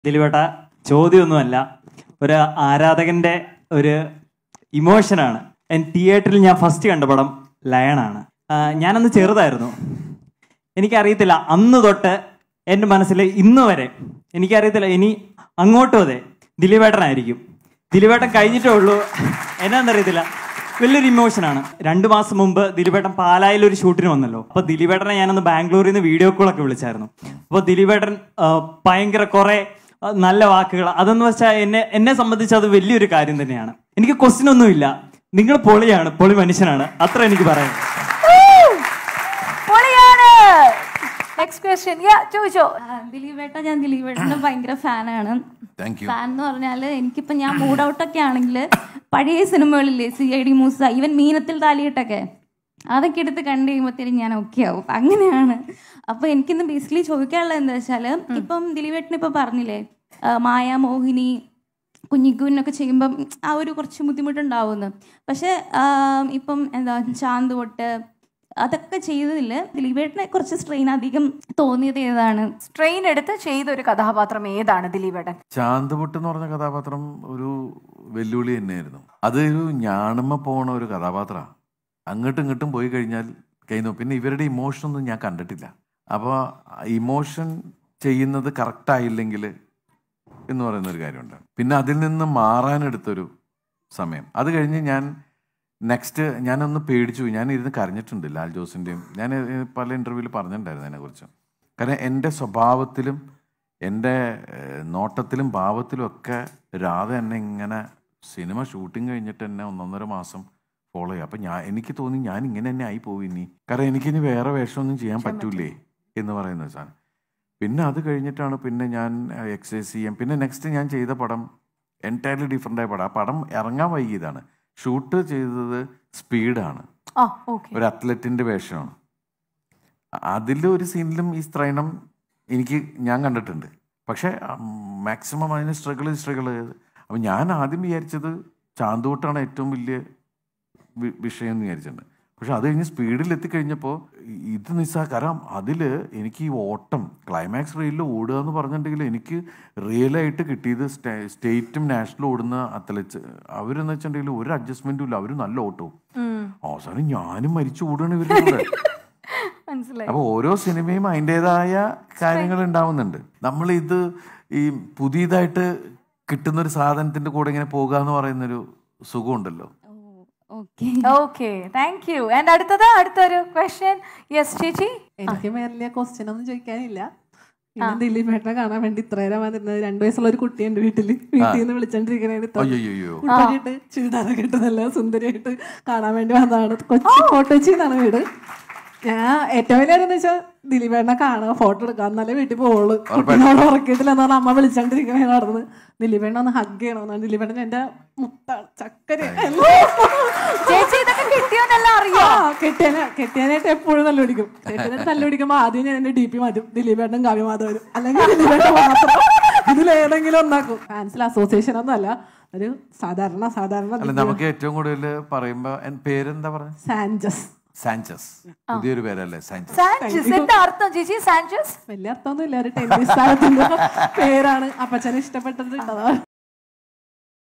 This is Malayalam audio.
ദിലീപേട്ട ചോദ്യമൊന്നുമല്ല ഒരു ആരാധകന്റെ ഒരു ഇമോഷനാണ് തിയേറ്ററിൽ ഞാൻ ഫസ്റ്റ് കണ്ട പടം ലയണാണ് ആ, ഞാനന്ന് ചെറുതായിരുന്നു എനിക്കറിയത്തില്ല അന്ന് തൊട്ട് എൻ്റെ മനസ്സിൽ ഇന്ന് വരെ എനിക്കറിയത്തില്ല ഇനി അങ്ങോട്ടും അതെ ദിലീപേട്ടനായിരിക്കും ദിലീപേട്ടൻ കഴിഞ്ഞിട്ടേ ഉള്ളൂ എന്നാന്നറിയത്തില്ല വലിയൊരു ഇമോഷനാണ് രണ്ടു മാസം മുമ്പ് ദിലീപേട്ടൻ പാലായിൽ ഒരു ഷൂട്ടിന് വന്നല്ലോ അപ്പൊ ദിലീപേട്ടനെ ഞാനന്ന് ബാംഗ്ലൂരിൽ നിന്ന് വീഡിയോ കോളൊക്കെ വിളിച്ചായിരുന്നു അപ്പൊ ദിലീപേട്ടൻ ആ, ഭയങ്കര കുറെ ആ, നല്ല വാക്കുകൾ അതെന്ന് വെച്ചാൽ എന്നെ എന്നെ സംബന്ധിച്ച് അത് വലിയൊരു കാര്യം തന്നെയാണ് എനിക്ക് ക്വസ്റ്റ്യൻ ഒന്നുമില്ല നിങ്ങൾ പൊളിയാണ് പൊളി മനുഷ്യനാണ് അത്ര എനിക്ക് പറയാം പൊളിയാണ് നെക്സ്റ്റ് ക്വസ്റ്റ്യൻ യാ ചോദിച്ചോ ദിലീപേട്ട ഞാൻ ദിലീപേട്ടന്റെ ഭയങ്കര ഫാനാണ് താങ്ക് യു ഫാൻ എന്ന് പറഞ്ഞാല് എനിക്കിപ്പോ ഞാൻ മൂഡ് ഔട്ട് ഒക്കെ ആണെങ്കിൽ പഴയ സിനിമകളില്ലേ C I D Moosa even മീനത്തിൽ താലിയിട്ടൊക്കെ അതൊക്കെ എടുത്ത് കണ്ടു കഴിയുമ്പോഴത്തേനും ഞാൻ ഓക്കെ ആവും അങ്ങനെയാണ് അപ്പൊ എനിക്കിന്ന് ബേസിക്കലി ചോദിക്കാനുള്ളത് എന്താ വെച്ചാല് ഇപ്പം ദിലീപേട്ടൻ ഇപ്പൊ പറഞ്ഞില്ലേ ആ, മായ മോഹിനി കുഞ്ഞിക്കുവിനൊക്കെ ചെയ്യുമ്പം ആ ഒരു കുറച്ച് ബുദ്ധിമുട്ടുണ്ടാവുമെന്ന് പക്ഷെ ആ, ഇപ്പം എന്താ ചാന്ത് തൊട്ട് അതൊക്കെ ചെയ്തതിൽ ദിലീപേട്ടനെ കുറച്ച് സ്ട്രെയിൻ അധികം തോന്നിയത് ഏതാണ് ട്രെയിൻ എടുത്ത് ചെയ്ത ഒരു കഥാപാത്രം ഏതാണ് ദിലീപേട്ടൻ ശാന്തപുട്ട് എന്ന് പറഞ്ഞ കഥാപാത്രം ഒരു വെല്ലുവിളി തന്നെയായിരുന്നു അത് ഒരു ഞാണമ്മ പോണ ഒരു കഥാപാത്രമാണ് അങ്ങോട്ടും ഇങ്ങോട്ടും പോയി കഴിഞ്ഞാൽ കഴിഞ്ഞു പിന്നെ ഇവരുടെ ഇമോഷൻ ഒന്നും ഞാൻ കണ്ടിട്ടില്ല അപ്പോൾ ഇമോഷൻ ചെയ്യുന്നത് കറക്റ്റ് ആയില്ലെങ്കിൽ എന്ന് പറയുന്ന ഒരു കാര്യമുണ്ട് പിന്നെ അതിൽ നിന്ന് മാറാനെടുത്തൊരു സമയം അത് കഴിഞ്ഞ് ഞാൻ നെക്സ്റ്റ് ഞാനൊന്ന് പേടിച്ചു പോയി. ഞാൻ ഇരുന്ന് കരഞ്ഞിട്ടുണ്ട് ലാൽ ജോസിൻ്റെയും ഞാൻ ഏഹ്, പല ഇൻ്റർവ്യൂവിൽ പറഞ്ഞിട്ടുണ്ടായിരുന്നു അതിനെക്കുറിച്ച് കാരണം എൻ്റെ സ്വഭാവത്തിലും എൻ്റെ ഏഹ്, നോട്ടത്തിലും ഭാവത്തിലും ഒക്കെ രാധ എന്നെ ഇങ്ങനെ സിനിമ ഷൂട്ടിംഗ് കഴിഞ്ഞിട്ട് എന്നെ ഒന്നൊന്നര മാസം ഫോളോ ചെയ്യും അപ്പം ഞാൻ എനിക്ക് തോന്നി ഞാൻ ഇങ്ങനെ തന്നെ ആയി പോയി ഇനി കാരണം എനിക്കിനി വേറെ വേഷമൊന്നും ചെയ്യാൻ പറ്റൂലേ എന്ന് പറയുന്ന ഒരു സാധനം പിന്നെ അത് കഴിഞ്ഞിട്ടാണ് പിന്നെ ഞാൻ എക്സസൈസ് ചെയ്യാം പിന്നെ നെക്സ്റ്റ് ഞാൻ ചെയ്ത പടം എൻറ്റയർലി ഡിഫറെൻ്റ് ആയ പടം ആ പടം ഇറങ്ങാൻ വൈകിയതാണ് ഷൂട്ട് ചെയ്തത് സ്പീഡാണ് ആ ഓക്കെ ഒരു അത്ലറ്റിന്റെ വേഷമാണ് അതിൽ ഒരു സീനിലും ഈ സ്ത്രൈണം എനിക്ക് ഞാൻ കണ്ടിട്ടുണ്ട് പക്ഷെ മാക്സിമം അതിന് സ്ട്രഗിൾ സ്ട്രഗിൾ അപ്പം ഞാൻ ആദ്യം വിചാരിച്ചത് ചാന്തോട്ടാണ് ഏറ്റവും വലിയ വി- വിഷയം എന്ന് വിചാരിച്ചിട്ടുണ്ട് പക്ഷെ അത് കഴിഞ്ഞ് സ്പീഡിൽ എത്തിക്കഴിഞ്ഞപ്പോൾ ഇത് നിസ്സാ കാരണം അതിൽ എനിക്ക് ഈ ഓട്ടം ക്ലൈമാക്സ് റെയിലിൽ ഓടുക എന്ന് പറഞ്ഞിട്ടുണ്ടെങ്കിൽ എനിക്ക് റിയലായിട്ട് കിട്ടിയത് സ്റ്റേ- സ്റ്റേറ്റും നാഷണലും ഓടുന്ന അത്ലറ്റ്സ് അവരെന്ന് വെച്ചിട്ടുണ്ടെങ്കിൽ ഒരു അഡ്ജസ്റ്റ്മെന്റും ഇല്ല അവർ നല്ല ഓട്ടവും അവസാനം ഞാനും മരിച്ചു ഓടുകയാണ് ഇവരുടെ കൂടെ മനസ്സിലായി അപ്പൊ ഓരോ സിനിമയും അതിൻ്റെതായ കാര്യങ്ങൾ ഉണ്ടാവുന്നുണ്ട് നമ്മൾ ഇത് ഈ പുതിയതായിട്ട് കിട്ടുന്ന ഒരു സാധനത്തിന്റെ കൂടെ ഇങ്ങനെ പോകുക എന്ന് പറയുന്നൊരു സുഖമുണ്ടല്ലോ okay okay thank you and അടുത്തത് അടുത്തൊരു ക്വസ്റ്റ്യൻ യെസ് ചേച്ചി എനിക്ക് വലിയ ക്വസ്റ്റ്യൻ ഒന്നും ചോദിക്കാനില്ല പിന്നെ ദിലീപേട്ടനെ കാണാൻ വേണ്ടി ഇത്രയേരം വന്നിരുന്നത് രണ്ടു വയസ്സുള്ള ഒരു കുട്ടിയുണ്ട് വീട്ടില് വീട്ടിൽ നിന്ന് വിളിച്ചോണ്ടിരിക്കണേ അയ്യോ ഉടുപ്പൊക്കെ ചുരിദാറൊക്കെ ഇട്ട് നല്ല സുന്ദരിയായിട്ട് കാണാൻ വേണ്ടി വന്നതാണ് കൊച്ചി കോട്ടച്ചി എന്നാണ് വീട് ഞാൻ ഏറ്റവും വലിയ കാര്യം എന്ന് വെച്ചാൽ ദിലീപേട്ടനെ കാണുക ഫോട്ടോ എടുക്കുക എന്നാലേ വീട്ടിൽ പോവുള്ളൂ കുട്ടീനോട് ഉറക്കിയിട്ടില്ല എന്ന് പറഞ്ഞാൽ അമ്മ വിളിച്ചോണ്ടിരിക്കണേ നടന്ന് ദിലീപേട്ടനെ ഒന്ന് ഹഗ് ചെയ്യണമെന്നാണ് ദിലീപേട്ടൻ എന്റെ മുത്താണ് ചക്കര ചേച്ചി ഇതൊക്കെ കിട്ടിയോന്നെല്ലാം അറിയോ ആ, കെട്ടിയനെ കെട്ടിയനായിട്ട് എപ്പോഴും നല്ല പിടിക്കും കെട്ടിയനായിട്ട് നല്ല പിടിക്കുമ്പോ ആദ്യം ഞാൻ എന്റെ ഡി പി മാറ്റും ദിലീപേട്ടൻ കാവ്യമാധവരും അല്ലെങ്കിൽ ദിലീപേട്ടൻ മാത്രം ഇതിലേതെങ്കിലും ഒന്നാക്കും ഫാൻസിൽ അസോസിയേഷൻ ഒന്നും അല്ല ഒരു സാധാരണ സാധാരണ അല്ല നമുക്ക് ഏറ്റവും കൂടുതൽ പറയുമ്പോ എൻ പേരെന്താ പറഞ്ഞ സാൻജസ് സാഞ്ചസ് പുതിയൊരു പേരല്ലേ സാഞ്ചസ് സാഞ്ചസ് എന്താ അർത്ഥം ചേച്ചി സാഞ്ചസ് വലിയ അർത്ഥമൊന്നും ഇല്ല ഒരു ടെന്നീസ് താരത്തിന്റെ പേരാണ് അപ്പച്ചനെ ഇഷ്ടപ്പെട്ടത് ഇട്ടതാണ്